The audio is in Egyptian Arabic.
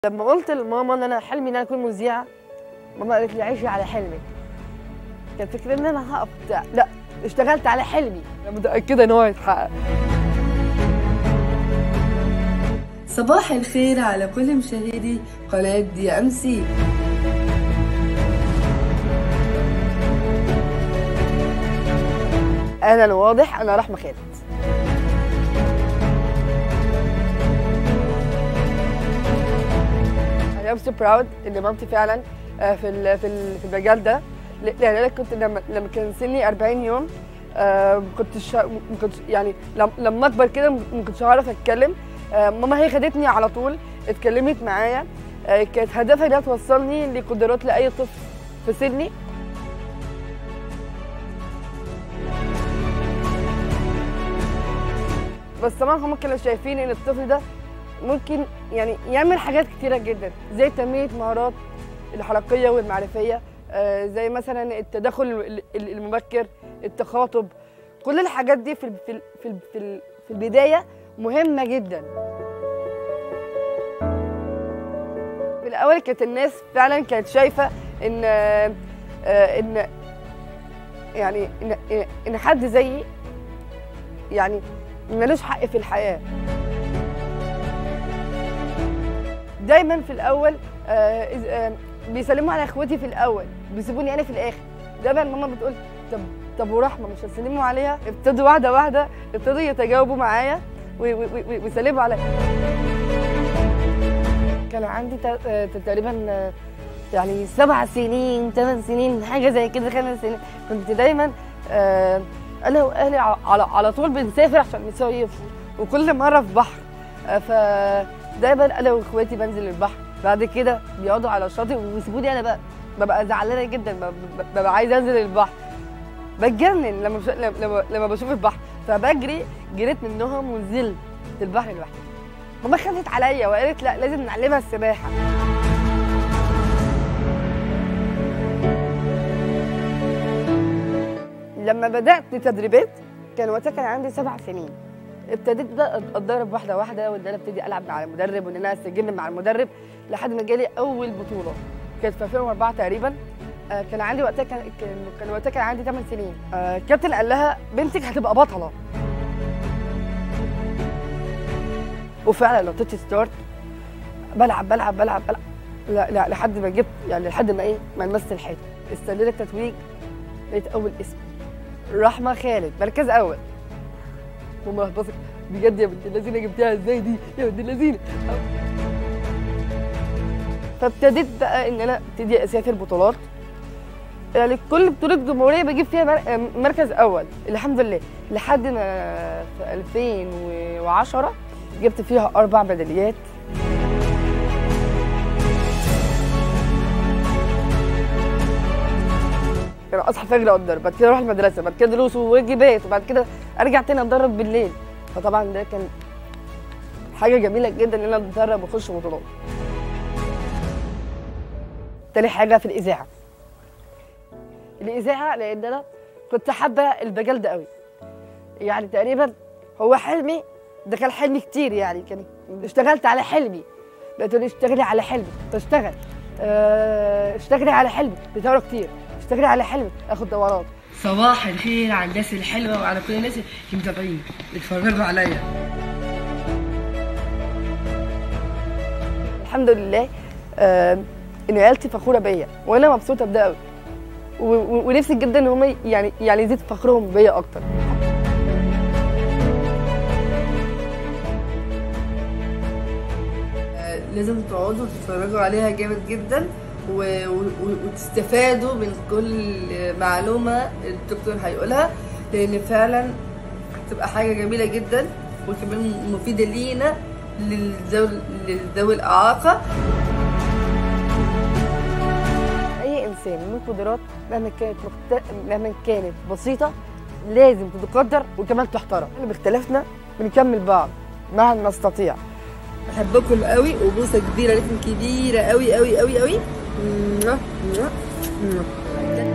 لما قلت لماما ان انا حلمي ان انا اكون مذيعه ماما قالت لي عيشي على حلمك كان فكرة ان انا هقف بتاع لا اشتغلت على حلمي انا متاكده ان هو هيتحقق صباح الخير على كل مشاهدي قناة دي ام سي انا الواضح انا رحمه خالد انا so proud ان مامتي فعلا آه، في ال- في ال- في المجال ده ل- لان انا كنت لما لما كان سني 40 يوم آه، ما كنتش ما كنتش يعني لم- لما اكبر كده ما كنتش هعرف اتكلم آه، ماما هي خدتني على طول اتكلمت معايا آه، كانت هدفها انها توصلني لقدرات لاي طفل في سني بس طبعا هم كانوا شايفين ان الطفل ده ممكن يعني يعمل حاجات كتيره جدا زي تنميه مهارات الحركيه والمعرفيه آه، زي مثلا التدخل ال- ال- المبكر التخاطب كل الحاجات دي في ال- في ال- في ال- في ال- في البدايه مهمه جدا في الاول كانت الناس فعلا كانت شايفه ان آه، آه، ان يعني ان ان حد زيي يعني ملوش حق في الحياه دايما في الاول آه إز- آه بيسلموا على اخواتي في الاول بيسيبوني انا في الاخر دايما ماما بتقول طب طب ورحمه مش هتسلموا عليها ابتدوا واحده واحده ابتدوا يتجاوبوا معايا وي- وي- وي- ويسلموا عليا كان عندي تا- آه، تقريبا آه، يعني سبع سنين ثمان سنين حاجه زي كده خمس سنين كنت دايما آه، انا واهلي ع- على على طول بنسافر عشان نصيف وكل مره في بحر آه، فدايما انا واخواتي بنزل البحر بعد كده بيقعدوا على الشاطئ ويسيبوني انا بقى ببقى زعلانه جدا ب- ب- ببقى عايزه انزل البحر بتجنن لما بش... لما لما بشوف البحر فبجري جريت منهم ونزلت البحر لوحدي ماما خافت عليا وقالت لا لازم نعلمها السباحه لما بدات تدريبات كان وقتها كان عندي سبع سنين ابتديت بقى اتدرب واحده واحده وان انا ابتدي العب مع المدرب وان انا استجم مع المدرب لحد ما جالي اول بطوله كانت في 2004 تقريبا آه، كان عندي وقتها كان كان, كان وقتها كان عندي 8 سنين آه، الكابتن قال لها بنتك هتبقى بطله وفعلا لو تتش ستارت بلعب بلعب بلعب بلعب لا لا لحد ما جبت يعني لحد ما ايه ما لمست الحيط استنيت التتويج لقيت اول اسم رحمه خالد مركز اول ماما بصت بجد يا بنت اللذينه جبتها ازاي دي يا بنت اللذينه فابتديت بقى ان انا ابتدي اسافر بطولات يعني كل بطوله جمهوريه بجيب فيها مر- مركز اول الحمد لله لحد ما في 2010 جبت فيها اربع ميداليات يعني اصحى الفجر اتدرب بعد كده اروح المدرسه بعد كده دروس وواجبات وبعد كده ارجع تاني اتدرب بالليل فطبعا ده كان حاجه جميله جدا ان انا اتدرب واخش بطولات تاني حاجه في الاذاعه الاذاعه لان انا كنت حابه المجال ده قوي يعني تقريبا هو حلمي ده كان حلمي كتير يعني كان اشتغلت على حلمي بقيت تقولي اشتغلي على حلمي بشتغل اه اشتغلي على حلمي بتقرا كتير اشتغلي على حلمي اخد دورات صباح الخير على الناس الحلوة وعلى كل الناس اللي متابعين اتفرجوا عليا الحمد لله آه ان عيلتي فخوره بيا وانا مبسوطه بده قوي و- و- ونفسي جدا ان هم يعني يعني يزيد فخرهم بيا اكتر لازم تقعدوا تتفرجوا عليها جامد جدا و... و... وتستفادوا من كل معلومة الدكتور هيقولها لأن فعلا هتبقى حاجة جميلة جدا وكمان مفيدة لينا للذوي للذوي الإعاقة اي انسان له قدرات مهما كانت مخت... مهما كانت بسيطه لازم تتقدر وكمان تحترم احنا باختلافنا بنكمل بعض معا نستطيع بحبكم قوي وبوسة كبيرة لكم كبيرة قوي قوي قوي قوي